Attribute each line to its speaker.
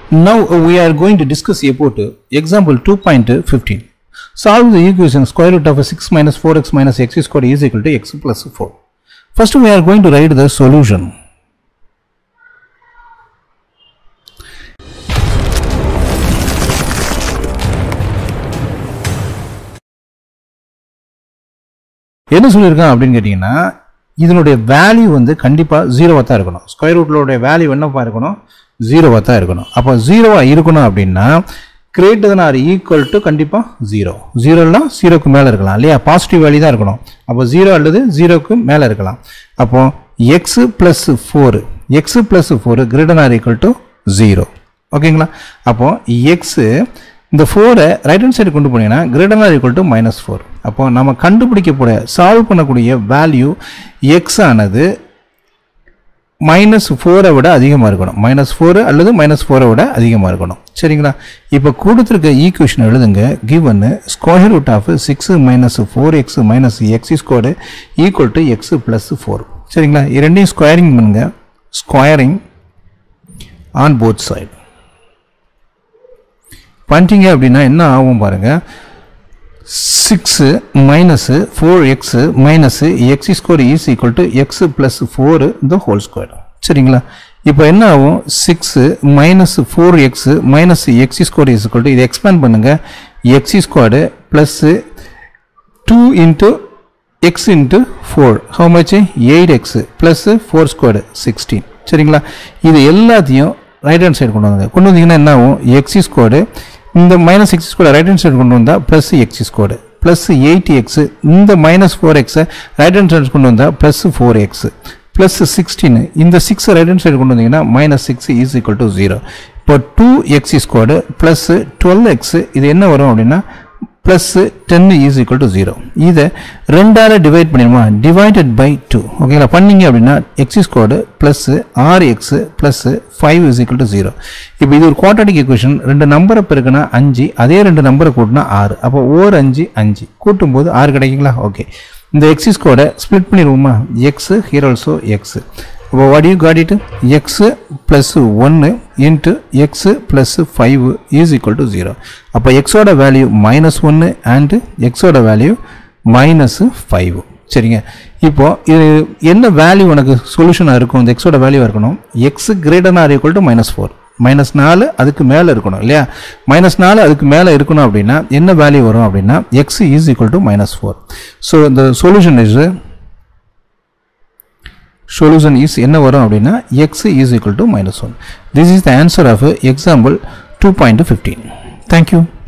Speaker 1: Now uh, we are going to discuss about uh, example 2.15. Solve the equation square root of 6 minus 4x minus x squared is equal to x plus 4. First we are going to write the solution. என்ன சொல்லியிருக்கான் அப்படின்னு கேட்டிங்கன்னா இதனுடைய value வந்து கண்டிப்பாக ஜீரோவாக தான் இருக்கணும் ஸ்கொயர் ரூட்லோடைய வேல்யூ என்னப்பா இருக்கணும் ஜீரோவாக தான் இருக்கணும் அப்போ ஜீரோவாக இருக்கணும் அப்படின்னா greater than or equal to கண்டிப்பாக ஜீரோ ஜீரோலாம் ஜீரோக்கு மேலே இருக்கலாம் இல்லையா பாசிட்டிவ் வேல்யூ தான் இருக்கணும் அப்போ ஜீரோ அல்லது ஜீரோக்கு மேலே இருக்கலாம் அப்போ x plus four x plus four greater or equal to zero ஓகேங்களா அப்போ எக்ஸு இந்த ஃபோரை ரைட் ஹேண்ட் சைடு கொண்டு போனீங்கன்னா greater or equal to minus four அப்போ நம்ம கண்டுபிடிக்கக்கூடிய சால்வ் பண்ணக்கூடிய வேல்யூ எக்ஸ் ஆனது மைனஸ் ஃபோரை விட அதிகமாக இருக்கணும் மைனஸ் ஃபோரு அல்லது மைனஸ் ஃபோரை விட அதிகமாக இருக்கணும் சரிங்களா இப்போ கொடுத்துருக்க ஈக்குவேஷன் எழுதுங்க given square root of six minus four x minus x square equal to x plus four சரிங்களா இரண்டையும் ஸ்கொயரிங் பண்ணுங்க ஸ்கொயரிங் ஆன் போத் சைடு பண்ணிட்டீங்க அப்படின்னா என்ன ஆகும் பாருங்கள் six minus four x minus x square is equal to x plus four the whole square சரிங்களா இப்போ என்ன ஆகும் six minus four x minus x square is equal to இதை எக்ஸ்பேண்ட் பண்ணுங்கள் x squared plus two into x into four how much eight x plus four squared sixteen சரிங்களா இது எல்லாத்தையும் right hand side கொண்டு வந்தாங்க கொண்டு வந்தீங்கன்னா என்ன ஆகும் எக்ஸ் ஸ்கொயர்டு இந்த minus x square right hand side கொண்டு வந்தால் plus x square plus eighty x இந்த மைனஸ் ஃபோர் எக்ஸை ரைட் ஹேண்ட் சைடு கொண்டு வந்தால் plus four x plus sixteen இந்த சிக்ஸ் ரைட் ஹேண்ட் சைடு கொண்டு வந்தீங்கன்னா minus six is equal to zero இப்போ two x squared plus twelve x இது என்ன வரும் அப்படின்னா plus ten is equal to zero இதை ரெண்டால் டிவைட் பண்ணிடுமா டிவைடட் பை டூ ஓகேங்களா பண்ணீங்க அப்படின்னா எக்ஸ் ஸ்கொயர்டு ப்ளஸ் ஆறு x plus five is equal to zero இப்போ இது ஒரு குவாட்ராட்டிக் ஈக்குவேஷன் ரெண்டு நம்பரை பெருக்குனா அஞ்சு அதே ரெண்டு நம்பரை கூட்டினா ஆறு அப்போ ஓர் அஞ்சு அஞ்சு கூட்டும்போது ஆறு கிடைக்குங்களா ஓகே இந்த எக்ஸ் ஸ்கொயர்டை ஸ்ப்ளிட் பண்ணிடுவோமா எக்ஸ் ஹியர் ஆல்சோ எக்ஸ் இப்போ what you got it x plus ஒன்று into x plus five is equal to zero அப்போ எக்ஸோட வேல்யூ மைனஸ் ஒன்று அண்டு எக்ஸோட வேல்யூ மைனஸ் ஃபைவ் சரிங்க இப்போ இது என்ன வேல்யூ உனக்கு சொல்யூஷனாக இருக்கும் இந்த எக்ஸோட வேல்யூ இருக்கணும் x greater or equal to minus four minus நாலு அதுக்கு மேலே இருக்கணும் இல்லையா மைனஸ் நாலு அதுக்கு மேலே இருக்கணும் அப்படின்னா என்ன வேல்யூ வரும் அப்படின்னா x is equal to minus four so இந்த சொல்யூஷன் இஸ் சொல்யூஷன் இஸ் என்ன வரும் அப்படின்னா x is equal to minus one this is the answer of example two point fifteen thank you